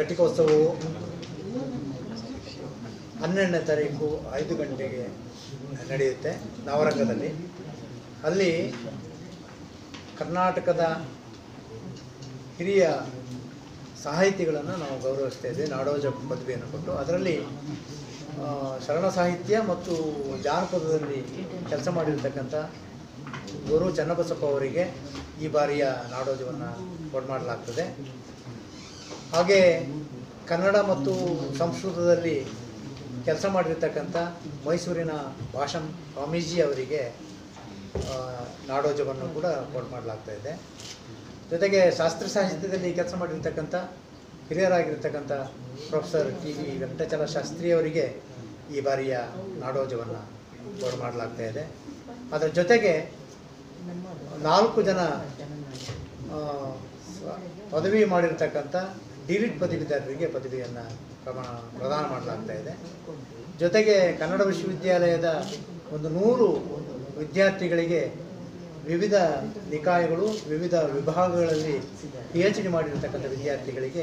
ಘಟಿಕೋತ್ಸವವು ಹನ್ನೆರಡನೇ ತಾರೀಕು ಐದು ಗಂಟೆಗೆ ನಡೆಯುತ್ತೆ ನವರಂಗದಲ್ಲಿ ಅಲ್ಲಿ ಕರ್ನಾಟಕದ ಹಿರಿಯ ಸಾಹಿತಿಗಳನ್ನು ನಾವು ಗೌರವಿಸ್ತಾ ಇದ್ವಿ ನಾಡೋಜ ಪದವಿಯನ್ನು ಕೊಟ್ಟು ಅದರಲ್ಲಿ ಆ, ಶರಣ ಸಾಹಿತ್ಯ ಮತ್ತು ಜಾನಪದದಲ್ಲಿ ಕೆಲಸ ಮಾಡಿರ್ತಕ್ಕಂಥ ಗುರು ಚನ್ನಬಸಪ್ಪ ಅವರಿಗೆ ಈ ಬಾರಿಯ ನಾಡೋಜವನ್ನು ಕೊಡಮಾಡಲಾಗ್ತದೆ ಹಾಗೆ ಕನ್ನಡ ಮತ್ತು ಸಂಸ್ಕೃತದಲ್ಲಿ ಕೆಲಸ ಮಾಡಿರ್ತಕ್ಕಂಥ ಮೈಸೂರಿನ ಭಾಷಂ ಸ್ವಾಮೀಜಿ ಅವರಿಗೆ ಆ, ನಾಡೋಜವನ್ನು ಕೂಡ ಕೊಡಮಾಡಲಾಗ್ತಾ ಇದೆ ಜೊತೆಗೆ ಶಾಸ್ತ್ರ ಸಾಹಿತ್ಯದಲ್ಲಿ ಕೆಲಸ ಮಾಡಿರ್ತಕ್ಕಂಥ ಹಿರಿಯರಾಗಿರ್ತಕ್ಕಂಥ professor T V Venkatachala Shastri ಅವರಿಗೆ ಈ ಬಾರಿಯ ನಾಡೋಜವನ್ನು ಕೊಡಮಾಡಲಾಗ್ತಾ ಇದೆ ಅದರ ಜೊತೆಗೆ ನಾಲ್ಕು ಜನ ಆ, ಸ- ಪದವಿ ಮಾಡಿರ್ತಕ್ಕಂಥ ಡಿಲಿಟ್ ಪದವೀಧರರಿಗೆ ಪದವಿಯನ್ನು ಪ್ರಮಾಣ ಪ್ರದಾನ ಮಾಡಲಾಗ್ತಾ ಇದೆ ಜೊತೆಗೆ ಕನ್ನಡ ವಿಶ್ವವಿದ್ಯಾಲಯದ ಒಂದು ನೂರು ವಿದ್ಯಾರ್ಥಿಗಳಿಗೆ ವಿವಿಧ ನಿಕಾಯಗಳು ವಿವಿಧ ವಿಭಾಗಗಳಲ್ಲಿ ಪಿ ಎಚ್ ಡಿ ಮಾಡಿರ್ತಕ್ಕಂಥ ವಿದ್ಯಾರ್ಥಿಗಳಿಗೆ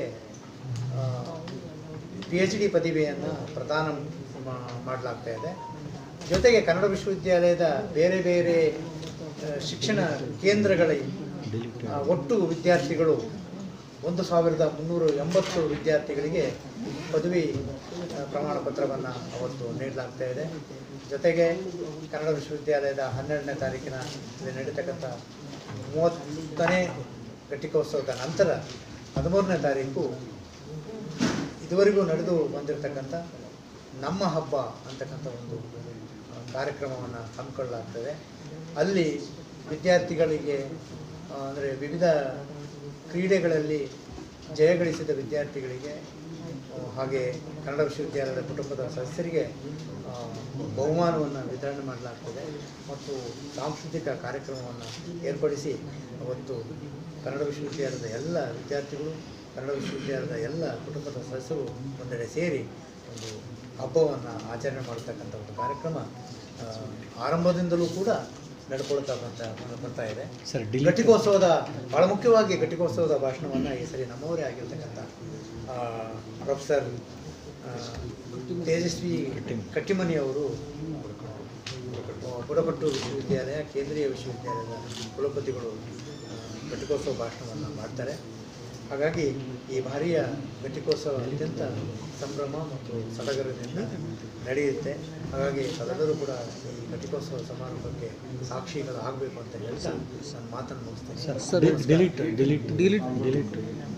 ಪಿ ಎಚ್ ಡಿ ಪದವಿಯನ್ನು ಪ್ರದಾನ ಮಾ- ಮಾಡಲಾಗ್ತಾ ಇದೆ ಜೊತೆಗೆ ಕನ್ನಡ ವಿಶ್ವವಿದ್ಯಾಲಯದ ಬೇರೆ ಬೇರೆ ಆ, ಶಿಕ್ಷಣ ಕೇಂದ್ರಗಳಲ್ಲಿ ಆ, ಒಟ್ಟು ವಿದ್ಯಾರ್ಥಿಗಳು ಒಂದು ಸಾವಿರದ ಮುನ್ನೂರ ಎಂಬತ್ತು ವಿದ್ಯಾರ್ಥಿಗಳಿಗೆ ಪದವಿ ಆ, ಪ್ರಮಾಣ ಪತ್ರವನ್ನು ಅವತ್ತು ನೀಡಲಾಗ್ತಾ ಇದೆ ಜೊತೆಗೆ ಕನ್ನಡ ವಿಶ್ವವಿದ್ಯಾಲಯದ ಹನ್ನೆರಡನೇ ತಾರೀಕಿನ ಇಲ್ಲಿ ನಡೀತಕ್ಕಂಥ ಮೂವತ್ತನೇ ಘಟಿಕೋತ್ಸವದ ನಂತರ ಹದಿಮೂರನೇ ತಾರೀಕು ಇದುವರೆಗೂ ನಡೆದು ಬಂದಿರತಕ್ಕಂಥ ನಮ್ಮ ಹಬ್ಬ ಅಂತಕ್ಕಂಥ ಒಂದು ಕಾರ್ಯಕ್ರಮವನ್ನು ಹಮ್ಮಿಕೊಳ್ಳಲಾಗ್ತದೆ ಅಲ್ಲಿ ವಿದ್ಯಾರ್ಥಿಗಳಿಗೆ ಅಂದರೆ ವಿವಿಧ ಕ್ರೀಡೆಗಳಲ್ಲಿ ಜಯಗಳಿಸಿದ ವಿದ್ಯಾರ್ಥಿಗಳಿಗೆ ಆ, ಹಾಗೆ ಕನ್ನಡ ವಿಶ್ವವಿದ್ಯಾಲಯದ ಕುಟುಂಬದ ಸದಸ್ಯರಿಗೆ ಆ, ಬಹುಮಾನವನ್ನು ವಿತರಣೆ ಮಾಡಲಾಗ್ತದೆ ಮತ್ತು ಸಾಂಸ್ಕೃತಿಕ ಕಾರ್ಯಕ್ರಮವನ್ನು ಏರ್ಪಡಿಸಿ ಅವತ್ತು ಕನ್ನಡ ವಿಶ್ವವಿದ್ಯಾಲಯದ ಎಲ್ಲ ವಿದ್ಯಾರ್ಥಿಗಳು ಕನ್ನಡ ವಿಶ್ವವಿದ್ಯಾಲಯದ ಎಲ್ಲ ಕುಟುಂಬದ ಸದಸ್ಯರು ಒಂದೆಡೆ ಸೇರಿ ಒಂದು ಹಬ್ಬವನ್ನು ಆಚರಣೆ ಮಾಡತಕ್ಕಂಥ ಒಂದು ಕಾರ್ಯಕ್ರಮ ಆ, ಆರಂಭದಿಂದಲೂ ಕೂಡ ನಡ್ಕೊಳ್ತಾ ಬಂತ ಬರ್ತಾ ಇದೆ ಸರ್ ಘಟಿಕೋತ್ಸವದ ಬಹಳ ಮುಖ್ಯವಾಗಿ ಘಟಿಕೋತ್ಸವದ ಭಾಷಣವನ್ನು ಈ ಸರಿ ನಮ್ಮವರೇ ಆಗಿರ್ತಕ್ಕಂಥ ಆ, ಪ್ರೊಫೆಸರ್ ಆ, ತೇಜಸ್ವಿ ಕಟ್ಟಿಮನಿ ಅವರು ಆ, ಬುಡಕಟ್ಟು ವಿಶ್ವವಿದ್ಯಾಲಯ ಕೇಂದ್ರೀಯ ವಿಶ್ವವಿದ್ಯಾಲಯದ ಕುಲಪತಿಗಳು ಆ, ಘಟಿಕೋತ್ಸವ ಭಾಷಣವನ್ನು ಮಾಡ್ತಾರೆ ಹಾಗಾಗಿ ಈ ಬಾರಿಯ ಘಟಿಕೋತ್ಸವ ಅತ್ಯಂತ ಸಂಭ್ರಮ ಮತ್ತು ಸಡಗರದಿಂದ ನಡೆಯುತ್ತೆ ಹಾಗಾಗಿ ತಾವೆಲ್ಲರೂ ಕೂಡ ಈ ಘಟಿಕೋತ್ಸವ ಸಮಾರಂಭಕ್ಕೆ ಸಾಕ್ಷಿಗಳು ಆಗಬೇಕು ಅಂತ ಹೇಳ್ತಾ ನನ್ನ ಮಾತನ್ನು ಮುಗಿಸ್ತೇನೆ sir delete delete delete delete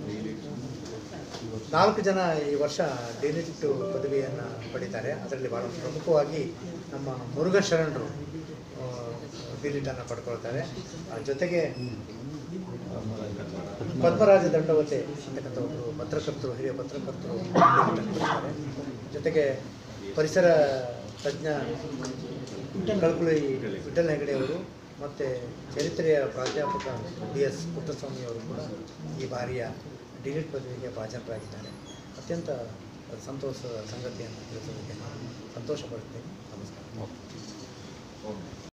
ನಾಲ್ಕು ಜನ ಈ ವರ್ಷ ಡಿಲಿಟ್ ಪದವಿಯನ್ನು ಪಡಿತಾರೆ ಅದರಲ್ಲಿ ಭಾಳ ಪ್ರಮುಖವಾಗಿ ನಮ್ಮ ಮುರುಘಾ ಶರಣರು ಡಿಲಿಟನ್ನು ಪಡ್ಕೊಳ್ತಾರೆ ಆ ಜೊತೆಗೆ ಪದ್ಮರಾಜ ದಂಡವತೆ ಅಂತಕ್ಕಂಥ ಒಬ್ಬರು ಪತ್ರಕರ್ತರು ಹಿರಿಯ ಪತ್ರಕರ್ತರು ಡಿಲಿಟನ್ನು ಪಡ್ತಾರೆ ಜೊತೆಗೆ ಪರಿಸರ ತಜ್ಞ ಕಳಕುಳಿ ವಿಠಲ್ ಹೆಗಡೆ ಅವರು ಮತ್ತು ಚರಿತ್ರೆಯ ಪ್ರಾಧ್ಯಾಪಕ ಡಿ ಎಸ್ ಪುಟ್ಟಸ್ವಾಮಿ ಅವರು ಕೂಡ ಈ ಬಾರಿಯ ಡಿಲಿಟ್ ಪದವಿಗೆ ಭಾಜನರಾಗಿದ್ದಾರೆ ಅತ್ಯಂತ ಸಂತೋಷದ ಸಂಗತಿಯನ್ನು ತಿಳಿಸೋದಕ್ಕೆ ನಾನು ಸಂತೋಷ ಪಡ್ತೇನೆ ನಮಸ್ಕಾರ